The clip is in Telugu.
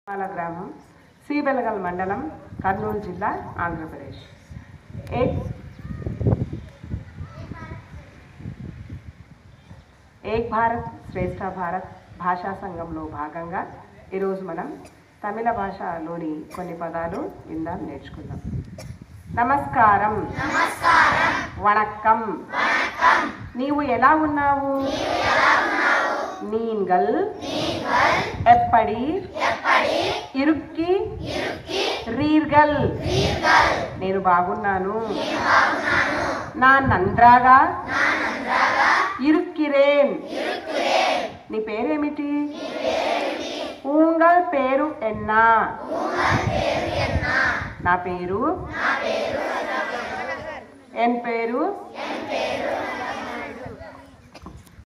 పాల గ్రామం సీబెలగల్ మండలం కర్నూలు జిల్లా ఆంధ్రప్రదేశ్ ఏక్ ఏక్ భారత్ శ్రేష్ఠ భారత్ భాషా సంఘంలో భాగంగా ఈరోజు మనం తమిళ భాషలోని కొన్ని పదాలు విందాం నేర్చుకుందాం నమస్కారం వణక్కం నీవు ఎలా ఉన్నావు நீங்கள் எப்படி ఇరుక్కి రీర్గల్ నేను బాగున్నాను నా నంద్రాగా ఇరుక్కిరేన్ నీ పేరేమిటి ఉంగల్ పేరు ఎన్నా నా పేరు ఎన్ పేరు